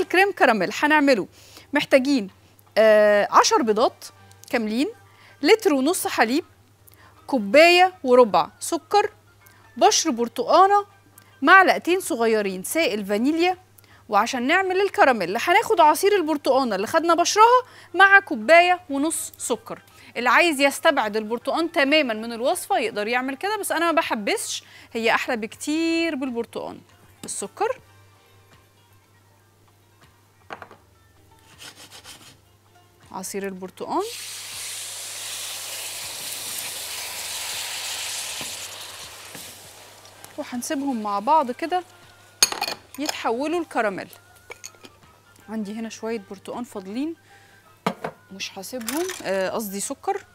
الكريم كراميل هنعمله محتاجين آه عشر بيضات كاملين لتر ونص حليب كوبايه وربع سكر بشر برتقانه معلقتين صغيرين سائل فانيليا وعشان نعمل الكراميل هناخد عصير البرتقانه اللي خدنا بشرها مع كوبايه ونص سكر اللي عايز يستبعد البرتقان تماما من الوصفه يقدر يعمل كده بس انا ما بحبسش هي احلى بكتير بالبرتقان السكر عصير البرتقان وهنسيبهم مع بعض كده يتحولوا لكراميل عندي هنا شوية برتقان فاضلين مش هسيبهم آه، قصدي سكر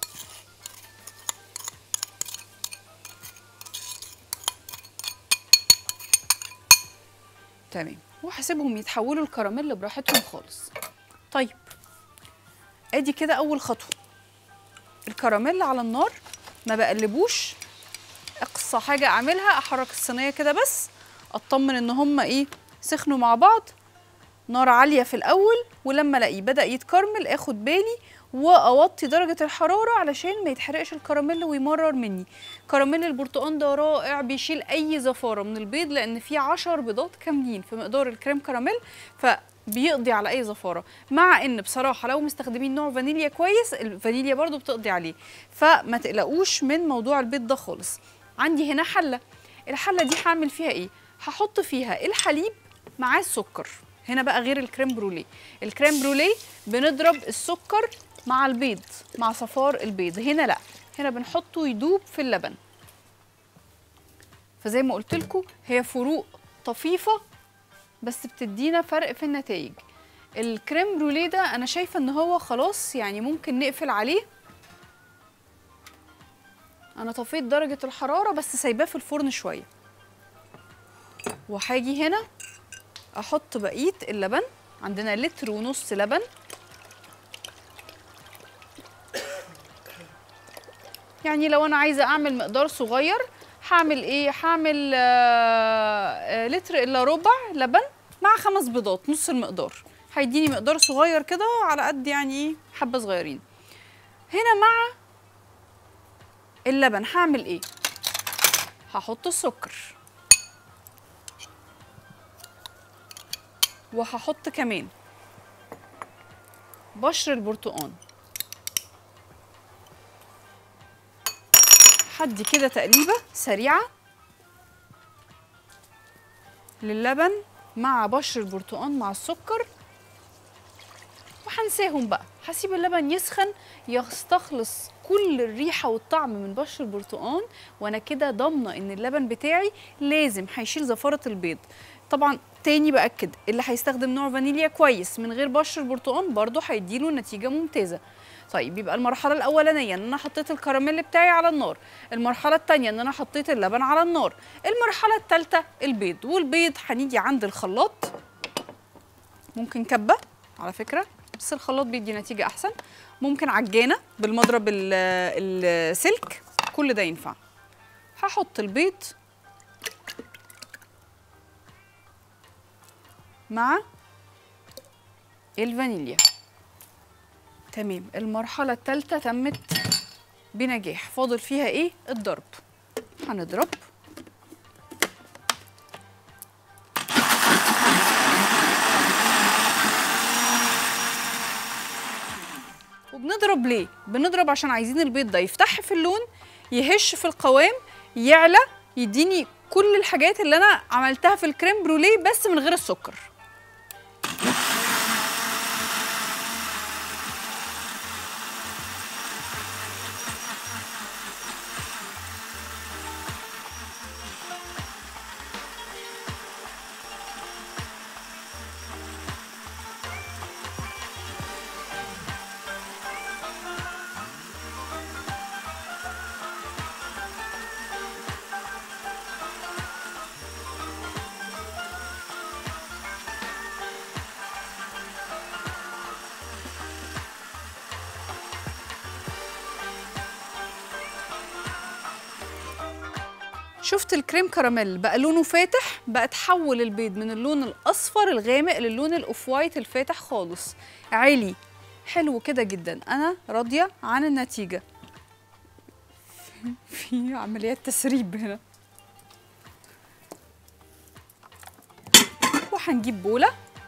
تمام وهسيبهم يتحولوا لكراميل براحتهم خالص طيب ادي كده اول خطوه الكراميل على النار ما بقلبوش اقصى حاجه اعملها احرك الصينيه كده بس اطمن ان هما ايه سخنوا مع بعض نار عاليه في الاول ولما الاقيه بدا يتكرمل اخد بالي واوطي درجه الحراره علشان ما يتحرقش الكراميل ويمرر مني كراميل البرتقال ده رائع بيشيل اي زفاره من البيض لان فيه 10 بيضات كاملين في مقدار الكريم كراميل فبيقضي على اي زفاره مع ان بصراحه لو مستخدمين نوع فانيليا كويس الفانيليا برضو بتقضي عليه فما تقلقوش من موضوع البيض ده خالص عندي هنا حله الحله دي هعمل فيها ايه هحط فيها الحليب مع السكر هنا بقى غير الكريم بروليه الكريم بروليه بنضرب السكر مع البيض مع صفار البيض هنا لا هنا بنحطه يدوب في اللبن فزي ما قلت لكم هي فروق طفيفه بس بتدينا فرق في النتائج الكريم بروليه ده انا شايفه ان هو خلاص يعني ممكن نقفل عليه انا طفيت درجه الحراره بس سايباه في الفرن شويه وهاجي هنا احط بقيه اللبن عندنا لتر ونص لبن يعني لو انا عايزه اعمل مقدار صغير هعمل ايه هعمل آه، آه، لتر الا ربع لبن مع خمس بيضات نص المقدار هيديني مقدار صغير كده على قد يعني ايه حبه صغيرين هنا مع اللبن هعمل ايه هحط السكر وهحط كمان بشر البرتقان هدي كده تقليبه سريعه للبن مع بشر البرتقان مع السكر وهنساهم بقى هسيب اللبن يسخن يستخلص كل الريحه والطعم من بشر البرتقان وانا كده ضامنه ان اللبن بتاعي لازم هيشيل زفاره البيض طبعا تاني باكد اللي هيستخدم نوع فانيليا كويس من غير بشر البرتقان برضه هيديله نتيجه ممتازه طيب يبقى المرحله الاولانيه ان انا حطيت الكراميل بتاعي على النار المرحله الثانيه ان انا حطيت اللبن على النار المرحله الثالثه البيض والبيض هنيجي عند الخلاط ممكن كبه على فكره بس الخلاط بيدي نتيجه احسن ممكن عجانه بالمضرب ال- السلك كل ده ينفع هحط البيض مع الفانيليا تمام المرحلة الثالثة تمت بنجاح فاضل فيها ايه الضرب هنضرب وبنضرب ليه بنضرب عشان عايزين البيض ده يفتح في اللون يهش في القوام يعلى يديني كل الحاجات اللي انا عملتها في الكريم بروليه بس من غير السكر شفت الكريم كراميل بقى لونه فاتح بقى تحول البيض من اللون الاصفر الغامق للون الاوف وايت الفاتح خالص عالي حلو كده جدا انا راضيه عن النتيجه في عمليات تسريب هنا وهنجيب بوله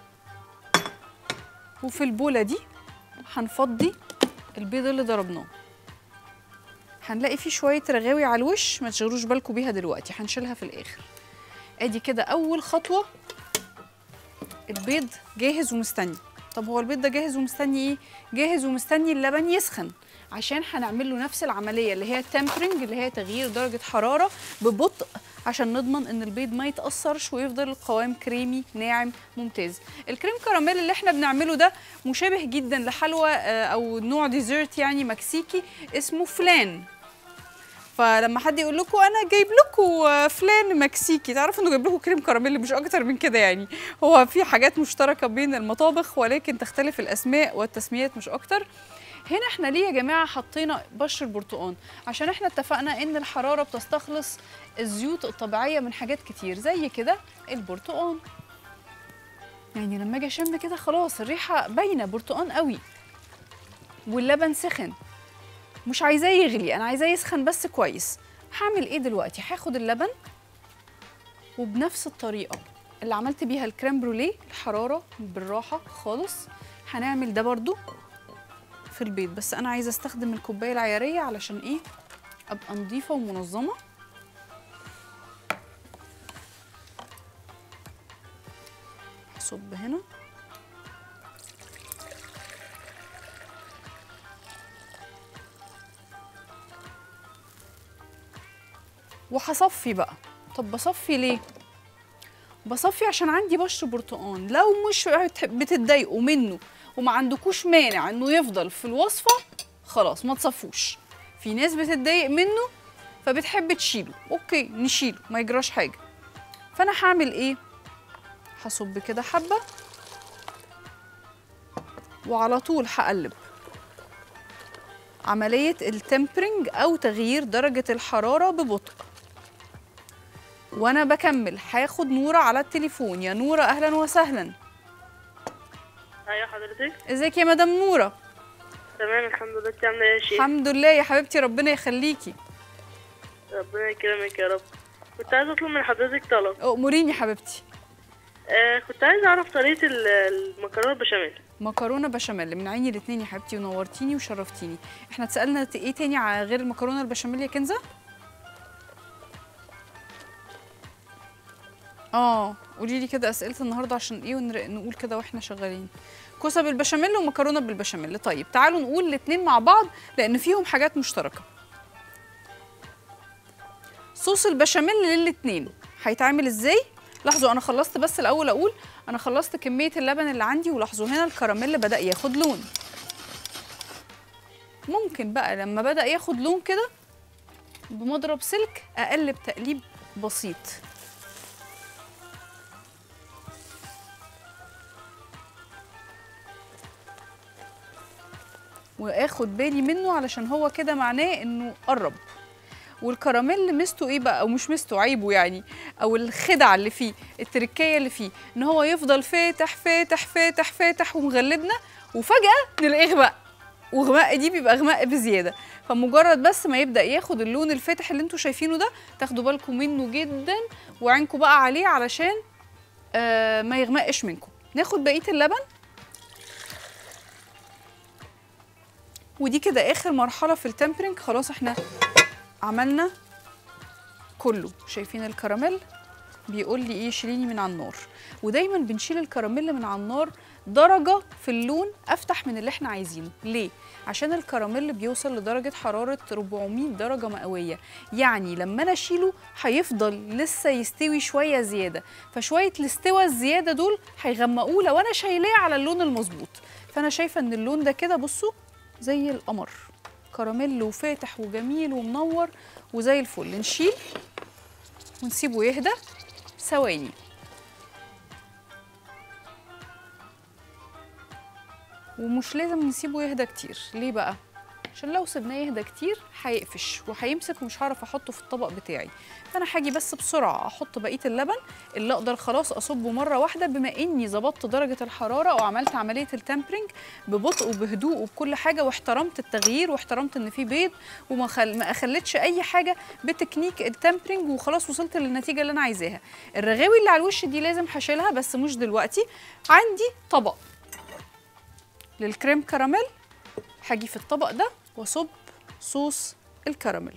وفي البوله دي هنفضي البيض اللي ضربناه هنلاقي فيه شويه رغاوي على الوش ما تشغلوش بالكم بيها دلوقتي هنشيلها في الاخر ادي كده اول خطوه البيض جاهز ومستني طب هو البيض ده جاهز ومستني ايه جاهز ومستني اللبن يسخن عشان هنعمل له نفس العمليه اللي هي التمبرنج اللي هي تغيير درجه حراره ببطء عشان نضمن ان البيض ما يتاثرش ويفضل القوام كريمي ناعم ممتاز الكريم كراميل اللي احنا بنعمله ده مشابه جدا لحلوى آه، او نوع ديزرت يعني مكسيكي اسمه فلان فلما حد يقول لكم انا جايب لكم فلان مكسيكي تعرفوا انه جايب لكم كريم كراميل مش اكتر من كده يعني هو في حاجات مشتركه بين المطابخ ولكن تختلف الاسماء والتسميات مش اكتر هنا احنا ليه يا جماعه حطينا بشر برتقان عشان احنا اتفقنا ان الحراره بتستخلص الزيوت الطبيعيه من حاجات كتير زي كده البرتقان يعني لما اجي اشم كده خلاص الريحه باينه برتقان قوي واللبن سخن مش عايزاه يغلي انا عايزاه يسخن بس كويس هعمل ايه دلوقتي هاخد اللبن وبنفس الطريقه اللي عملت بيها الكريم بروليه الحراره بالراحه خالص هنعمل ده برضو في البيت بس انا عايزه استخدم الكوبايه العياريه علشان ايه ابقى نظيفه ومنظمه هصب هنا وهصفي بقى طب بصفي ليه بصفي عشان عندي بشر برتقان لو مش بتح- بتتضايقوا منه وما عندكوش مانع انه يفضل في الوصفه خلاص ما تصفوش في ناس بتتضايق منه فبتحب تشيله اوكي نشيله ما يجراش حاجه فانا هعمل ايه هصب كده حبه وعلى طول هقلب عمليه التمبرنج او تغيير درجه الحراره ببطء وانا بكمل هاخد نوره على التليفون يا نوره اهلا وسهلا ايوه حضرتك ازيك يا مدام نوره تمام الحمد لله انت عامله ايه يا شيخ الحمد لله يا حبيبتي ربنا يخليكي ربنا يكرمك يا رب كنت عايزه اطلب من حضرتك طلب اموريني يا حبيبتي آه كنت عايزه اعرف طريقه ال- المكرونه البشاميل مكرونه بشاميل من عيني الاتنين يا حبيبتي ونورتيني وشرفتيني احنا اتسالنا ت- ايه تاني ع- غير المكرونه البشاميل يا كنزه اه قولي لي كده اسئله النهارده عشان ايه ونر- نقول كده واحنا شغالين كوسه بالبشاميل ومكرونه بالبشاميل طيب تعالوا نقول الاتنين مع بعض لان فيهم حاجات مشتركه صوص البشاميل للاتنين هيتعمل ازاي لاحظوا انا خلصت بس الاول اقول انا خلصت كميه اللبن اللي عندي ولاحظوا هنا الكراميل بدا ياخد لون ممكن بقى لما بدا ياخد لون كده بمضرب سلك اقلب تقليب بسيط واخد بالي منه علشان هو كده معناه انه قرب والكراميل ميزته ايه بقى او مش ميزته عيبه يعني او الخدعه اللي فيه التركيه اللي فيه ان هو يفضل فاتح فاتح فاتح فاتح ومغلبنا وفجاه نلاقيه غمق وغماء دي بيبقى غماء بزياده فمجرد بس ما يبدا ياخد اللون الفاتح اللي انتوا شايفينه ده تاخدوا بالكم منه جدا وعينكم بقى عليه علشان آه ما يغمقش منكم ناخد بقيه اللبن ودي كده اخر مرحله في التمبرنج خلاص احنا عملنا كله شايفين الكراميل بيقول لي ايه شيليني من على النار ودايما بنشيل الكراميل من على النار درجه في اللون افتح من اللي احنا عايزينه ليه عشان الكراميل بيوصل لدرجه حراره 400 درجه مئويه يعني لما انا اشيله هيفضل لسه يستوي شويه زياده فشويه الاستوى الزياده دول هيغمقوه لو انا شايلاه على اللون المظبوط فانا شايفه ان اللون ده كده بصوا زي القمر كراميل وفاتح وجميل ومنور وزي الفل نشيل ونسيبه يهدى ثواني ومش لازم نسيبه يهدى كتير ليه بقى عشان لو سيبناه يهدى كتير هيقفش وهيمسك ومش هعرف احطه في الطبق بتاعي فانا هاجي بس بسرعه احط بقيه اللبن اللي اقدر خلاص اصبه مره واحده بما اني ظبطت درجه الحراره وعملت عمليه التمبرينج ببطء وبهدوء وبكل حاجه واحترمت التغيير واحترمت ان في بيض وما خل... ما اخلتش اي حاجه بتكنيك التمبرينج وخلاص وصلت للنتيجه اللي انا عايزاها الرغاوي اللي على الوش دي لازم هشيلها بس مش دلوقتي عندي طبق للكريم كراميل هاجي في الطبق ده واصب صوص الكراميل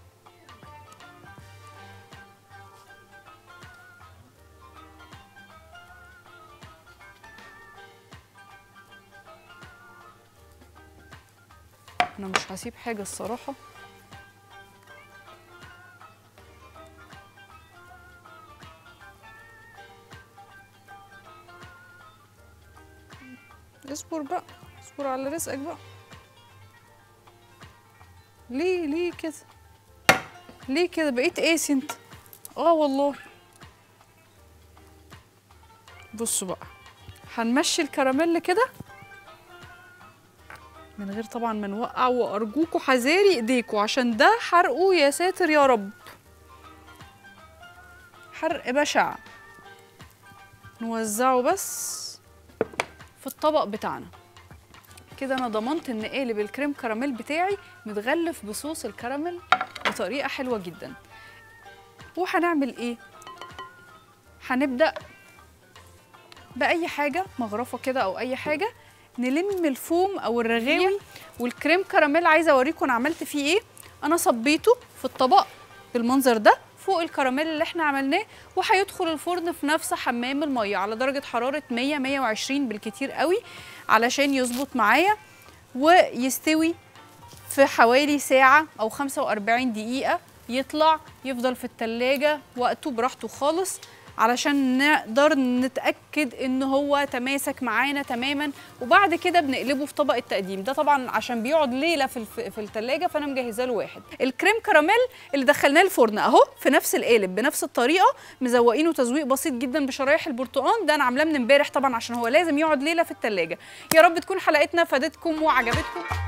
انا مش هسيب حاجه الصراحه اصبر بقى اصبر على رزقك بقى ليه ليه كده ليه كده بقيت قاسي انت اه والله بصوا بقى هنمشي الكراميل كده من غير طبعا ما نوقع وارجوكوا حذاري ايديكوا عشان ده حرقه يا ساتر يا رب حرق بشع نوزعه بس في الطبق بتاعنا كده انا ضمنت ان قالب الكريم كراميل بتاعي متغلف بصوص الكراميل بطريقه حلوه جدا وهنعمل ايه هنبدا باي حاجه مغرفه كده او اي حاجه نلم الفوم او الرغاوي والكريم كراميل عايزه اوريكم انا عملت فيه ايه انا صبيته في الطبق بالمنظر ده فوق الكراميل اللي احنا عملناه وهيدخل الفرن في نفس حمام الميه على درجه حراره 100 120 بالكتير قوي علشان يظبط معايا ويستوي في حوالي ساعه او 45 دقيقه يطلع يفضل في التلاجة وقته براحته خالص علشان نقدر نتاكد ان هو تماسك معانا تماما وبعد كده بنقلبه في طبق التقديم ده طبعا عشان بيقعد ليله في الف... في الثلاجه فانا مجهزه له واحد الكريم كراميل اللي دخلناه الفرن اهو في نفس القالب بنفس الطريقه مزوقينه تزويق بسيط جدا بشرايح البرتقال ده انا عاملاه من امبارح طبعا عشان هو لازم يقعد ليله في الثلاجه يا رب تكون حلقتنا فادتكم وعجبتكم